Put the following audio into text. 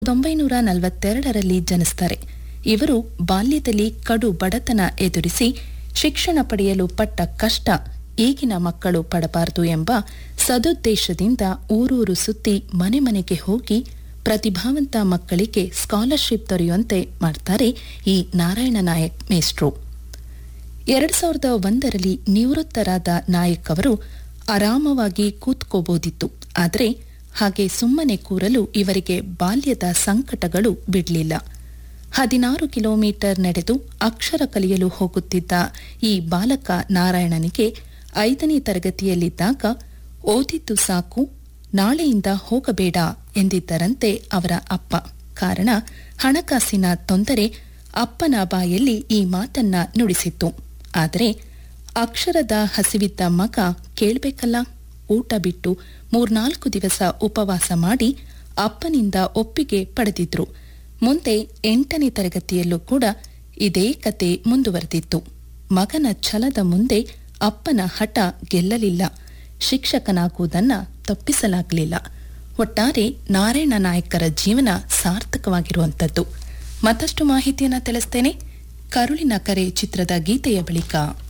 ಸಾವಿರದ ಒಂಬೈನೂರ ನಲವತ್ತೆರಡರಲ್ಲಿ ಜನಿಸ್ತಾರೆ ಇವರು ಬಾಲ್ಯದಲ್ಲಿ ಕಡು ಬಡತನ ಎದುರಿಸಿ ಶಿಕ್ಷಣ ಪಡೆಯಲು ಪಟ್ಟ ಕಷ್ಟ ಈಗಿನ ಮಕ್ಕಳು ಪಡಬಾರದು ಎಂಬ ಸದುದ್ದೇಶದಿಂದ ಊರೂರು ಸುತ್ತಿ ಮನೆ ಮನೆಗೆ ಹೋಗಿ ಪ್ರತಿಭಾವಂತ ಮಕ್ಕಳಿಗೆ ಸ್ಕಾಲರ್ಶಿಪ್ ದೊರೆಯುವಂತೆ ಮಾಡ್ತಾರೆ ಈ ನಾರಾಯಣ ನಾಯಕ್ ಮೇಸ್ಟ್ರು ಎರಡ್ ಸಾವಿರದ ಒಂದರಲ್ಲಿ ನಿವೃತ್ತರಾದ ನಾಯಕ್ ಅವರು ಆರಾಮವಾಗಿ ಕೂತ್ಕೋಬೋದಿತ್ತು ಆದರೆ ಹಾಗೆ ಸುಮ್ಮನೆ ಕೂರಲು ಇವರಿಗೆ ಬಾಲ್ಯದ ಸಂಕಟಗಳು ಬಿಡಲಿಲ್ಲ ಹದಿನಾರು ಕಿಲೋಮೀಟರ್ ನಡೆದು ಅಕ್ಷರ ಕಲಿಯಲು ಹೋಗುತ್ತಿದ್ದ ಈ ಬಾಲಕ ನಾರಾಯಣನಿಗೆ ಐದನೇ ತರಗತಿಯಲ್ಲಿದ್ದಾಗ ಓದಿದ್ದು ಸಾಕು ನಾಳೆಯಿಂದ ಹೋಗಬೇಡ ಎಂದಿದ್ದರಂತೆ ಅವರ ಅಪ್ಪ ಕಾರಣ ಹಣಕಾಸಿನ ತೊಂದರೆ ಅಪ್ಪನ ಬಾಯಲ್ಲಿ ಈ ಮಾತನ್ನ ನುಡಿಸಿತ್ತು ಆದರೆ ಅಕ್ಷರದ ಹಸಿವಿದ್ದ ಮಗ ಕೇಳ್ಬೇಕಲ್ಲ ಊಟ ಬಿಟ್ಟು ಮೂರ್ನಾಲ್ಕು ದಿವಸ ಉಪವಾಸ ಮಾಡಿ ಅಪ್ಪನಿಂದ ಒಪ್ಪಿಗೆ ಪಡೆದಿದ್ರು ಮುಂದೆ ಎಂಟನೇ ತರಗತಿಯಲ್ಲೂ ಕೂಡ ಇದೇ ಕತೆ ಮುಂದುವರೆದಿತ್ತು ಮಗನ ಛಲದ ಮುಂದೆ ಅಪ್ಪನ ಹಠ ಗೆಲ್ಲಲಿಲ್ಲ ಶಿಕ್ಷಕನಾಗುವುದನ್ನ ತಪ್ಪಿಸಲಾಗಲಿಲ್ಲ ಒಟ್ಟಾರೆ ನಾರಾಯಣ ನಾಯಕರ ಜೀವನ ಸಾರ್ಥಕವಾಗಿರುವಂಥದ್ದು ಮತ್ತಷ್ಟು ಮಾಹಿತಿಯನ್ನು ತಿಳಿಸ್ತೇನೆ ಕರುಳಿನ ಕರೆ ಚಿತ್ರದ ಗೀತೆಯ ಬಳಿಕ